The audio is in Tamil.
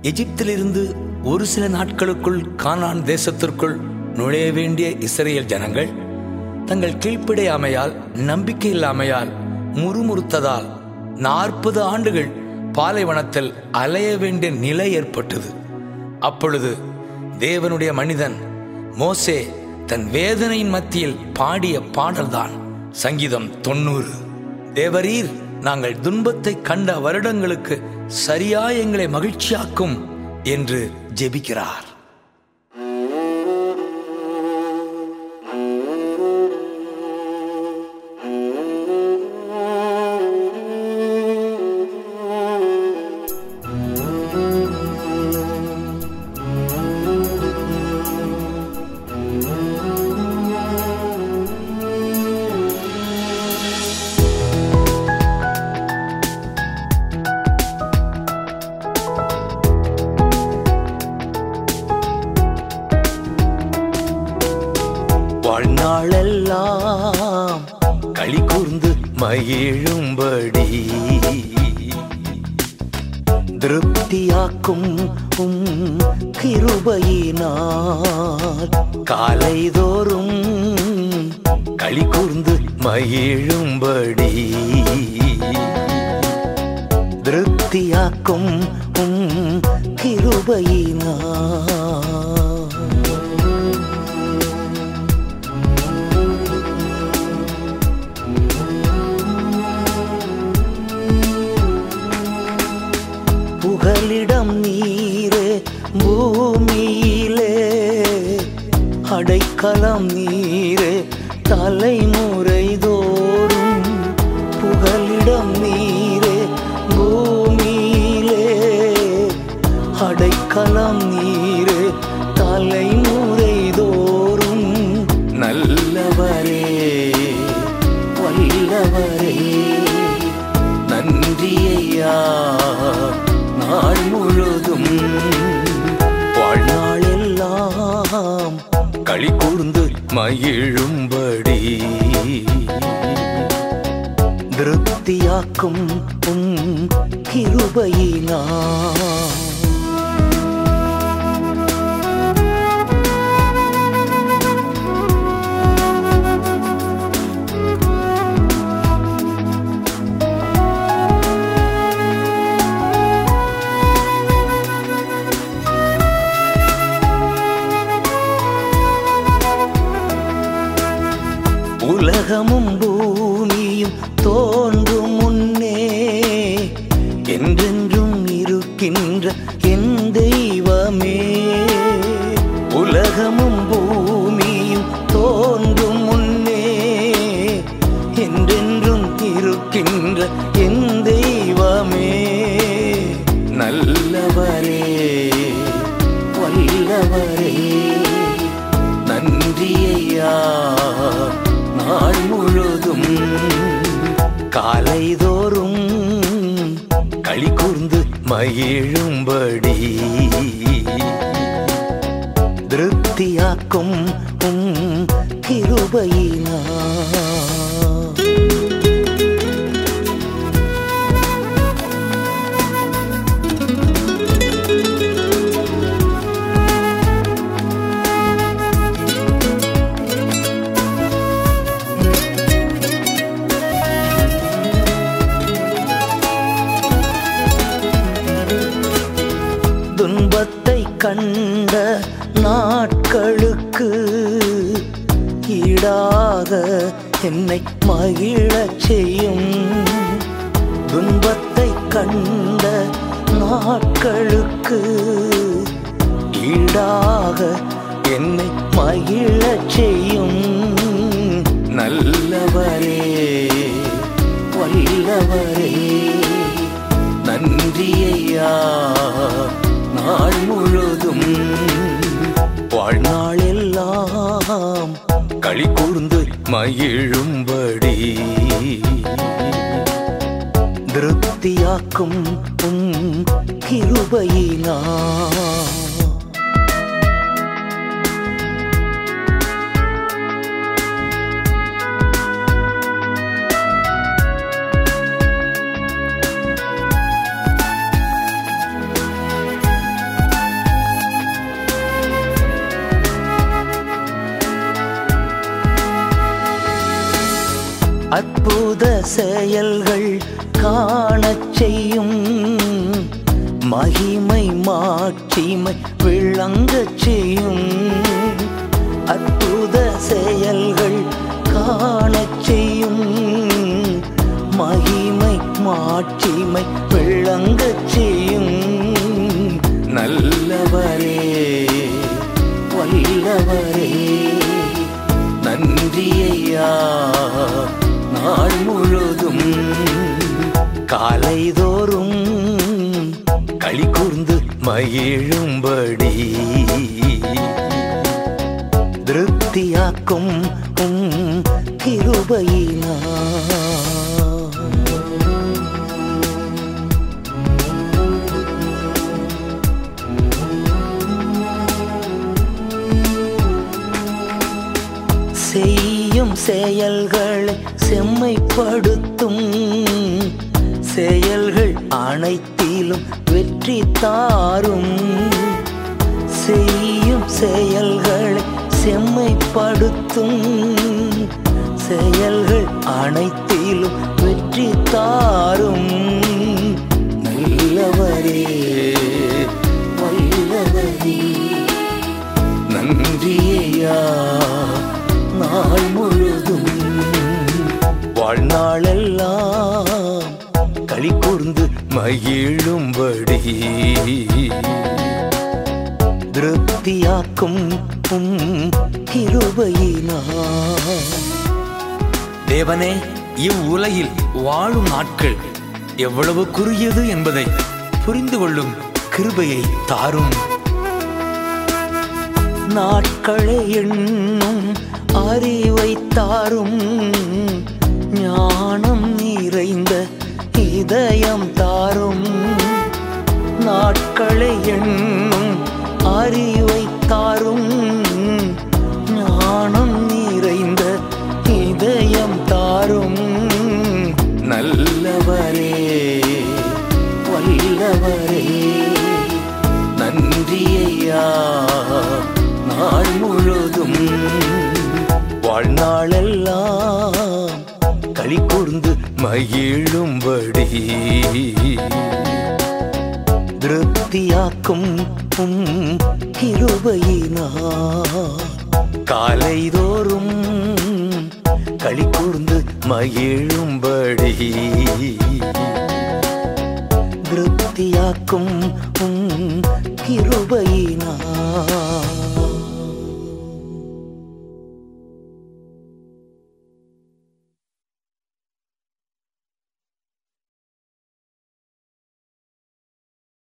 எகிப்திலிருந்து ஒரு சில நாட்களுக்குள் கானான் தேசத்திற்குள் நுழைய வேண்டிய இஸ்ரேல் ஜனங்கள் தங்கள் கீழ்ப்படையாமையால் நம்பிக்கை இல்லாமையால் முறுமுறுத்ததால் நாற்பது ஆண்டுகள் பாலைவனத்தில் அலைய வேண்டிய நிலை ஏற்பட்டது அப்பொழுது தேவனுடைய மனிதன் மோசே தன் வேதனையின் மத்தியில் பாடிய பாடல்தான் சங்கீதம் தொண்ணூறு தேவரீர் நாங்கள் துன்பத்தை கண்ட வருடங்களுக்கு சரியா எங்களை மகிழ்ச்சியாக்கும் என்று ஜெபிக்கிறார் வாழ்நாளெல்லாம் களி கூர்ந்து மகிழும்படி திருப்தியாக்கும் உம் கிருபையினால் காலைதோறும் களி கூர்ந்து மகிழும்படி திருப்தியாக்கும் உம் கிருபையினால் புகலிடம் நீரே பூமியிலே அடைக்கலம் நீரே தலைமுறை தோறும் புகலிடம் நீரே பூமியிலே அடைக்கலம் நீரே தலைமுறை தோறும் நல்லவரே வல்லவரே நன்றியையா நாள் முழுதும் வாழ்நாளெல்லாம் களி கூர்ந்து மகிழும்படி திருப்தியாக்கும் உம் கிருபையினா உலகமும் பூமியும் தோன்றும் முன்னே என்றென்றும் இருக்கின்ற என் தெய்வமே உலகமும் பூமியும் தோன்றும் முன்னே என்றென்றும் இருக்கின்ற என் தெய்வமே நல்லவரே வல்லவரே நன்றியையா நாள் முழுதும் காலைதோறும் களி கூர்ந்து மகிழும்படி திருப்தியாக்கும் உம் கிருபையினா துன்பத்தை கண்ட நாட்களுக்கு ஈடாக என்னை மகிழச் செய்யும் துன்பத்தை கண்ட நாட்களுக்கு ஈடாக என்னை மகிழச் செய்யும் நல்லவரே வல்லவரே நன்றியையா நாள் முழுதும் வாழ்நாளெல்லாம் களி கூர்ந்து மகிழும்படி திருப்தியாக்கும் உம் கிருபையினா அற்புத செயல்கள் காணச் செய்யும் மகிமை மாட்சிமை விளங்கச் செய்யும் அற்புத செயல்கள் காணச் செய்யும் மகிமை மாட்சிமை விளங்கச் செய்யும் நல்லவரே வல்லவரே நன்றியையா நாள் முழுதும் காலைதோறும் களி கூர்ந்து மகிழும்படி திருப்தியாக்கும் உம் கிருபையினா செய்யும் செயல்களை செம்மைப்படுத்தும் செயல்கள் அனைத்திலும் வெற்றி தாரும் செய்யும் செயல்களை செம்மைப்படுத்தும் செயல்கள் அனைத்திலும் வெற்றி தாரும் நல்லவரே வல்லவரே நன்றியா நாள் முழுதும் வாழ்நாளெல்லாம் களி கூர்ந்து மகிழும்படி திருப்தியாக்கும் உம் கிருபையினா தேவனே இவ்வுலகில் வாழும் நாட்கள் எவ்வளவு குறுகியது என்பதை புரிந்து கொள்ளும் கிருபையை தாரும் நாட்களை எண்ணும் அறிவை தாரும் ஞானம் நிறைந்த இதயம் தாரும் நாட்களை எண்ணும் அறிவை தாரும் ஞானம் நிறைந்த இதயம் தாரும் நல்லவரே வல்லவரே நன்றியையா நாள் முழுதும் வாழ்நாளெல்லாம் களி கூர்ந்து மகிழும்படி திருப்தியாக்கும் உம் கிருபையினா காலைதோறும் களி கூர்ந்து மகிழும்படி திருப்தியாக்கும் உம் கிருபையினா